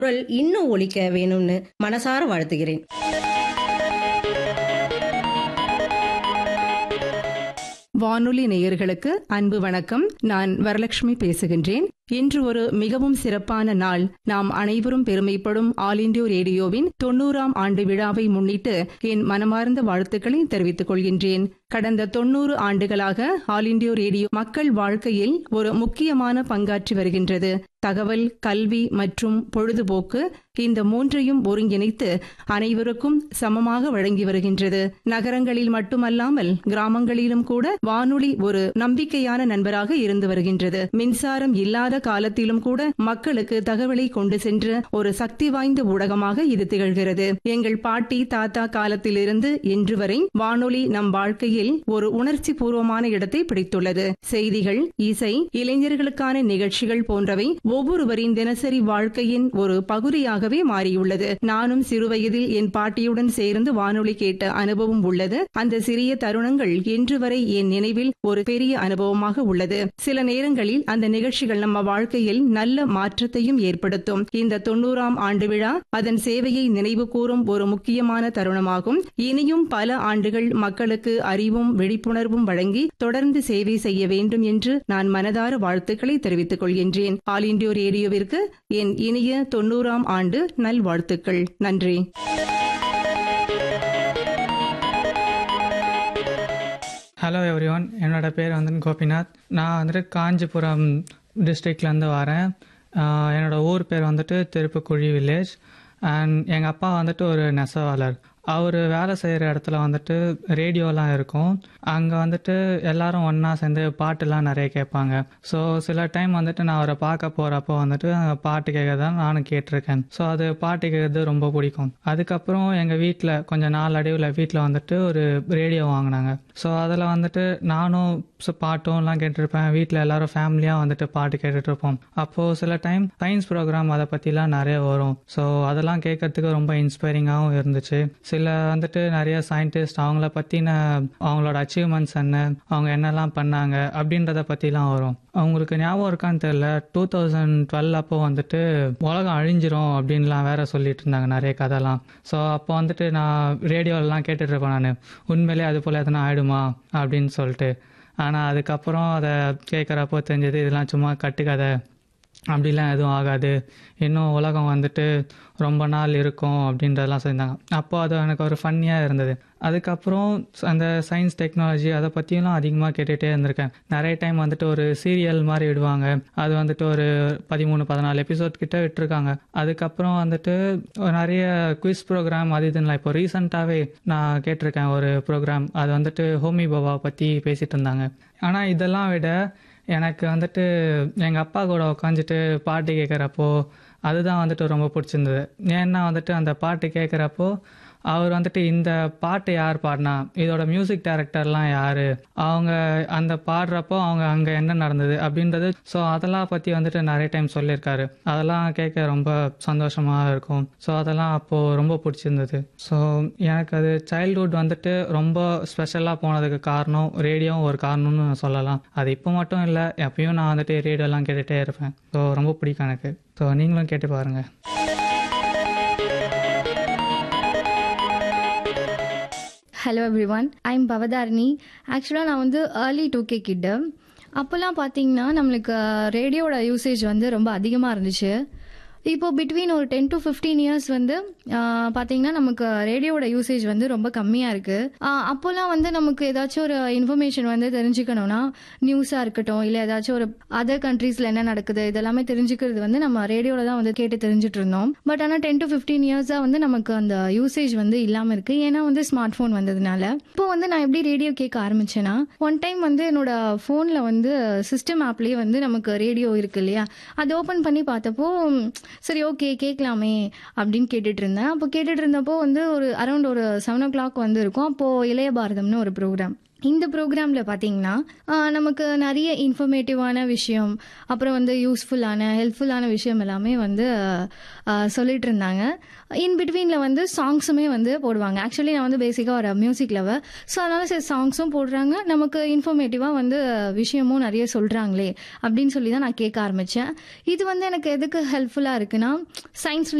குரல் இன்னும் ஒலிக்க வேணும்னு மனசார வாழ்த்துகிறேன் வானொலி நேயர்களுக்கு அன்பு வணக்கம் நான் வரலட்சுமி பேசுகின்றேன் இன்று ஒரு மிகவும் சிறப்பான நாள் நாம் அனைவரும் பெருமைப்படும் ஆல் இண்டியா ரேடியோவின் தொண்ணூறாம் ஆண்டு விழாவை முன்னிட்டு என் மனமார்ந்த வாழ்த்துக்களை தெரிவித்துக் கொள்கின்றேன் கடந்த தொண்ணூறு ஆண்டுகளாக ஆல் இண்டியா ரேடியோ மக்கள் வாழ்க்கையில் ஒரு முக்கியமான பங்காற்றி வருகின்றது தகவல் கல்வி மற்றும் பொழுதுபோக்கு இந்த மூன்றையும் ஒருங்கிணைத்து அனைவருக்கும் சமமாக வழங்கி வருகின்றது நகரங்களில் மட்டுமல்லாமல் கிராமங்களிலும் கூட வானொலி ஒரு நம்பிக்கையான நண்பராக இருந்து வருகின்றது மின்சாரம் இல்லாத காலத்திலும் கூட மக்களுக்கு தகவலை கொண்டு சென்ற ஒரு சக்தி வாய்ந்த ஊடகமாக இது திகழ்கிறது எங்கள் பாட்டி தாத்தா காலத்திலிருந்து இன்று வரை வானொலி நம் வாழ்க்கையில் ஒரு உணர்ச்சி பூர்வமான இடத்தை பிடித்துள்ளது செய்திகள் இசை இளைஞர்களுக்கான நிகழ்ச்சிகள் போன்றவை ஒவ்வொருவரின் தினசரி வாழ்க்கையின் ஒரு பகுதியாகவே மாறியுள்ளது நானும் சிறுவயதில் என் பாட்டியுடன் சேர்ந்து வானொலி கேட்ட அனுபவம் உள்ளது அந்த சிறிய தருணங்கள் இன்று வரை என் நினைவில் ஒரு பெரிய அனுபவமாக உள்ளது சில நேரங்களில் அந்த நிகழ்ச்சிகள் நம்ம வாழ்க்கையில் நல்ல மாற்றத்தையும் ஏற்படுத்தும் இந்த தொண்ணூறாம் ஆண்டு விழா அதன் சேவையை நினைவு கூறும் ஒரு முக்கியமான தருணமாகும் இனியும் பல ஆண்டுகள் மக்களுக்கு அறிவும் விழிப்புணர்வும் வழங்கி தொடர்ந்து சேவை செய்ய வேண்டும் என்று நான் மனதார வாழ்த்துக்களை தெரிவித்துக் கொள்கின்றேன் ஆல் இண்டியோ ரேடியோவிற்கு என் இனிய தொண்ணூறாம் ஆண்டு நல்வாழ்த்துக்கள் நன்றி ஹலோ எவ்ரிஒன் என்னோட பேர் வந்து கோபிநாத் நான் வந்துட்டு காஞ்சிபுரம் டிஸ்ட்ரிக்ட்லேருந்து வரேன் ஆஹ் என்னோட ஊர் பேர் வந்துட்டு திருப்புக்குழி வில்லேஜ் அண்ட் எங்கள் அப்பா வந்துட்டு ஒரு நெசவாளர் அவர் வேலை செய்கிற இடத்துல வந்துட்டு ரேடியோலாம் இருக்கும் அங்கே வந்துட்டு எல்லாரும் ஒன்றா சேர்ந்து பாட்டுலாம் நிறைய கேட்பாங்க ஸோ சில டைம் வந்துட்டு நான் அவரை பார்க்க போகிறப்போ வந்துட்டு அங்கே பாட்டு கேட்கறதா நானும் கேட்டிருக்கேன் ஸோ அது பாட்டு கேட்கறது ரொம்ப பிடிக்கும் அதுக்கப்புறம் எங்கள் வீட்டில் கொஞ்சம் நாள் அடைவில் வீட்டில் வந்துட்டு ஒரு ரேடியோ வாங்கினாங்க ஸோ அதில் வந்துட்டு நானும் ஸோ பாட்டும்லாம் கேட்டிருப்பேன் வீட்டில் எல்லாரும் ஃபேமிலியாக வந்துட்டு பாட்டு கேட்டுட்டு இருப்போம் அப்போது சில டைம் சயின்ஸ் ப்ரோக்ராம் அதை பற்றிலாம் நிறைய வரும் ஸோ அதெல்லாம் கேட்கறதுக்கு ரொம்ப இன்ஸ்பைரிங்காகவும் இருந்துச்சு சில வந்துட்டு நிறைய சயின்டிஸ்ட் அவங்கள பற்றின அவங்களோட அச்சீவ்மெண்ட்ஸ் என்ன அவங்க என்னெல்லாம் பண்ணாங்க அப்படின்றத பற்றிலாம் வரும் அவங்களுக்கு ஞாபகம் இருக்கான்னு தெரியல டூ தௌசண்ட் டுவெல் அப்போ வந்துட்டு உலகம் அழிஞ்சிரும் அப்படின்லாம் வேற சொல்லிட்டு இருந்தாங்க நிறைய கதைலாம் ஸோ அப்போ வந்துட்டு நான் ரேடியோலலாம் கேட்டுட்டு இருப்பேன் நான் உண்மையிலே அது போல் எதனா ஆயிடுமா அப்படின்னு சொல்லிட்டு ஆனால் அதுக்கப்புறம் அதை கேட்குறப்போ தெரிஞ்சது இதெல்லாம் சும்மா கட்டுக்கதை அப்படிலாம் எதுவும் ஆகாது இன்னும் உலகம் வந்துட்டு ரொம்ப நாள் இருக்கும் அப்படின்றதெல்லாம் சொல்லியிருந்தாங்க அப்போ அது எனக்கு ஒரு ஃபன்னியாக இருந்தது அதுக்கப்புறம் அந்த சயின்ஸ் டெக்னாலஜி அதை பற்றியெல்லாம் அதிகமாக கேட்டுகிட்டே இருந்திருக்கேன் நிறைய டைம் வந்துட்டு ஒரு சீரியல் மாதிரி விடுவாங்க அது வந்துட்டு ஒரு பதிமூணு பதினாலு எபிசோட் கிட்ட விட்டுருக்காங்க அதுக்கப்புறம் வந்துட்டு நிறைய குவிஸ் ப்ரோக்ராம் அது இதுன்னு இப்போ ரீசெண்டாகவே நான் கேட்டிருக்கேன் ஒரு ப்ரோக்ராம் அது வந்துட்டு ஹோமி பாபா பற்றி பேசிகிட்டு இருந்தாங்க ஆனால் இதெல்லாம் விட எனக்கு வந்துட்டு எங்கள் அப்பா கூட உட்காந்துட்டு பாட்டு கேட்குறப்போ அதுதான் வந்துட்டு ரொம்ப பிடிச்சிருந்தது ஏன்னா வந்துட்டு அந்த பாட்டு கேட்குறப்போ அவர் வந்துட்டு இந்த பாட்டு யார் பாடினா இதோட மியூசிக் டைரக்டர்லாம் யார் அவங்க அந்த பாடுறப்போ அவங்க அங்கே என்ன நடந்தது அப்படின்றது ஸோ அதெல்லாம் பற்றி வந்துட்டு நிறைய டைம் சொல்லியிருக்காரு அதெல்லாம் கேட்க ரொம்ப சந்தோஷமாக இருக்கும் ஸோ அதெல்லாம் அப்போது ரொம்ப பிடிச்சிருந்தது ஸோ எனக்கு அது சைல்ட்ஹுட் வந்துட்டு ரொம்ப ஸ்பெஷலாக போனதுக்கு காரணம் ரேடியோவும் ஒரு காரணம்னு சொல்லலாம் அது இப்போ மட்டும் இல்லை எப்பயும் நான் வந்துட்டு ரேடியோலாம் கேட்டுகிட்டே இருப்பேன் ஸோ ரொம்ப பிடிக்கும் எனக்கு ஸோ நீங்களும் கேட்டு பாருங்கள் hello everyone I'm Bhavatharini ஆக்சுவலாக நான் வந்து ஏர்லி டூ கே கிட்டு அப்போல்லாம் பார்த்தீங்கன்னா நம்மளுக்கு ரேடியோட யூசேஜ் வந்து ரொம்ப அதிகமாக இருந்துச்சு இப்போ பிட்வீன் ஒரு டென் டு ஃபிஃப்டீன் இயர்ஸ் வந்து ஆஹ், பார்த்தீங்கன்னா நமக்கு ரேடியோட யூசேஜ் வந்து ரொம்ப கம்மியாக இருக்குது அப்போல்லாம் வந்து நமக்கு ஏதாச்சும் ஒரு இன்ஃபர்மேஷன் வந்து தெரிஞ்சுக்கணும்னா நியூஸாக இருக்கட்டும் இல்லை ஏதாச்சும் ஒரு அதர் கண்ட்ரீஸில் என்ன நடக்குது இதெல்லாமே தெரிஞ்சுக்கிறது வந்து நம்ம ரேடியோவில் தான் வந்து கேட்டு தெரிஞ்சுட்டு இருந்தோம் பட் ஆனால் டென் டு ஃபிஃப்டீன் இயர்ஸாக வந்து நமக்கு அந்த யூசேஜ் வந்து இல்லாமல் இருக்குது ஏன்னா வந்து ஸ்மார்ட் ஃபோன் வந்ததுனால இப்போ வந்து நான் எப்படி ரேடியோ கேட்க ஆரம்பிச்சேன்னா ஒன் டைம் வந்து என்னோட ஃபோனில் வந்து சிஸ்டம் ஆப்லேயே வந்து நமக்கு ரேடியோ இருக்கு இல்லையா அது ஓப்பன் பண்ணி பார்த்தப்போ ம், சரி ஓகே கேட்கலாமே அப்படின்னு கேட்டுட்டு இருந்தேன் அப்போ கேட்டுட்டு இருந்தப்போ வந்து ஒரு அரௌண்ட் ஒரு செவன் ஓ கிளாக் வந்து இருக்கும் அப்போது இளைய பாரதம்னு ஒரு ப்ரோக்ராம் இந்த ப்ரோக்ராமில் பார்த்தீங்கன்னா ஆஹ், நமக்கு நிறைய இன்ஃபர்மேட்டிவான விஷயம் அப்புறம் வந்து யூஸ்ஃபுல்லான ஹெல்ப்ஃபுல்லான விஷயம் எல்லாமே வந்து ஆஹ், சொல்லிட்டு இருந்தாங்க இன் பிட்வீனில் வந்து சாங்ஸுமே வந்து போடுவாங்க ஆக்சுவலி நான் வந்து பேசிக்காக ஒரு மியூசிக் லவர் ஸோ அதனால சரி சாங்ஸும் போடுறாங்க நமக்கு இன்ஃபர்மேட்டிவாக வந்து விஷயமும் நிறைய சொல்கிறாங்களே அப்படின்னு சொல்லி தான் நான் கேட்க ஆரம்பித்தேன் இது வந்து எனக்கு எதுக்கு ஹெல்ப்ஃபுல்லாக இருக்குன்னா சயின்ஸ்